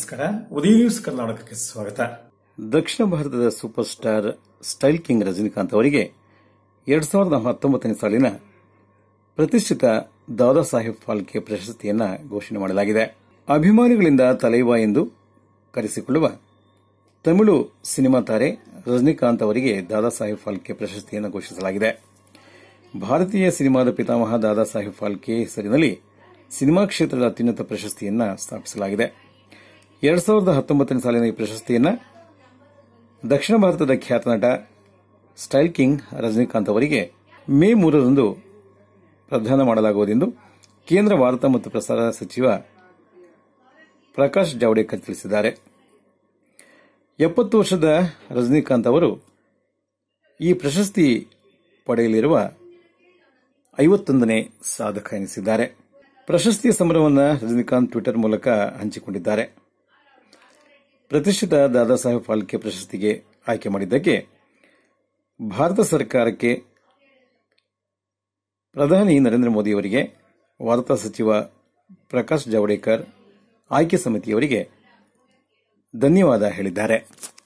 ನಮಸ್ಕಾರ ಉದಯ ನ್ಯೂಸ್ ಕರ್ನಾಟಕಕ್ಕೆ ಸ್ವಾಗತ ದಕ್ಷಿಣ ಭಾರತದ super star style king Rajinikanth ಅವರಿಗೆ ಎರಡ್ ಸಾವಿರದ ಹತ್ತೊಂಬತ್ತನೇ ಸಾಲಿನ ಪ್ರತಿಷ್ಠಿತ ದಾದಾ ಸಾಹೇಬ್ ಫಾಲ್ಕೆ ಪ್ರಶಸ್ತಿಯನ್ನು ಘೋಷಣೆ ಮಾಡಲಾಗಿದೆ ಅಭಿಮಾನಿಗಳಿಂದ ತಲೈವ ಎಂದು ಕರೆಸಿಕೊಳ್ಳುವ ತಮಿಳು ಸಿನಿಮಾ ತಾರೆ ರಜನಿಕಾಂತ್ ಅವರಿಗೆ ದಾದಾ ಸಾಹೇಬ್ ಫಾಲ್ಕೆ ಪ್ರಶಸ್ತಿಯನ್ನು ಘೋಷಿಸಲಾಗಿದೆ ಭಾರತೀಯ ಸಿನಿಮಾದ ಪಿತಾಮಹ ದಾದಾ ಸಾಹೇಬ್ ಫಾಲ್ಕೆ ಹೆಸರಿನಲ್ಲಿ ಸಿನಿಮಾ ಕ್ಷೇತ್ರದ ಅತ್ಯುನ್ನತ ಪ್ರಶಸ್ತಿಯನ್ನು ಸ್ಥಾಪಿಸಲಾಗಿದೆ ಎರಡ್ ಸಾವಿರದ ಹತ್ತೊಂಬತ್ತನೇ ಸಾಲಿನ ಈ ಪ್ರಶಸ್ತಿಯನ್ನು ದಕ್ಷಿಣ ಭಾರತದ ಖ್ಯಾತ ನಟ ಸ್ಟೈಲ್ ಕಿಂಗ್ ರಜನಿಕಾಂತ್ ಅವರಿಗೆ ಮೇ ಮೂರರಂದು ಪ್ರದಾನ ಮಾಡಲಾಗುವುದೆಂದು ಕೇಂದ್ರ ವಾರ್ತಾ ಮತ್ತು ಪ್ರಸಾರ ಸಚಿವ ಪ್ರಕಾಶ್ ಜಾವಡೇಕರ್ ತಿಳಿಸಿದ್ದಾರೆ ಎಪ್ಪತ್ತು ವರ್ಷದ ರಜನಿಕಾಂತ್ ಅವರು ಈ ಪ್ರಶಸ್ತಿ ಪಡೆಯಲಿರುವ ಐವತ್ತೊಂದನೇ ಸಾಧಕ ಎನಿಸಿದ್ದಾರೆ ಪ್ರಶಸ್ತಿಯ ಸಂಭ್ರಮವನ್ನು ರಜನಿಕಾಂತ್ ಟ್ವಿಟರ್ ಮೂಲಕ ಹಂಚಿಕೊಂಡಿದ್ದಾರೆ ಪ್ರತಿಷ್ಠಿತ ದಾದಾ ಸಾಹೇಬ್ ಫಾಲ್ಕೆ ಪ್ರಶಸ್ತಿಗೆ ಆಯ್ಕೆ ಮಾಡಿದ್ದಕ್ಕೆ ಭಾರತ ಸರ್ಕಾರಕ್ಕೆ ಪ್ರಧಾನಿ ನರೇಂದ್ರ ಮೋದಿಯವರಿಗೆ ವಾರ್ತಾ ಸಚಿವ ಪ್ರಕಾಶ್ ಜಾವಡೇಕರ್ ಆಯ್ಕೆ ಸಮಿತಿಯವರಿಗೆ ಧನ್ಯವಾದ ಹೇಳಿದ್ದಾರೆ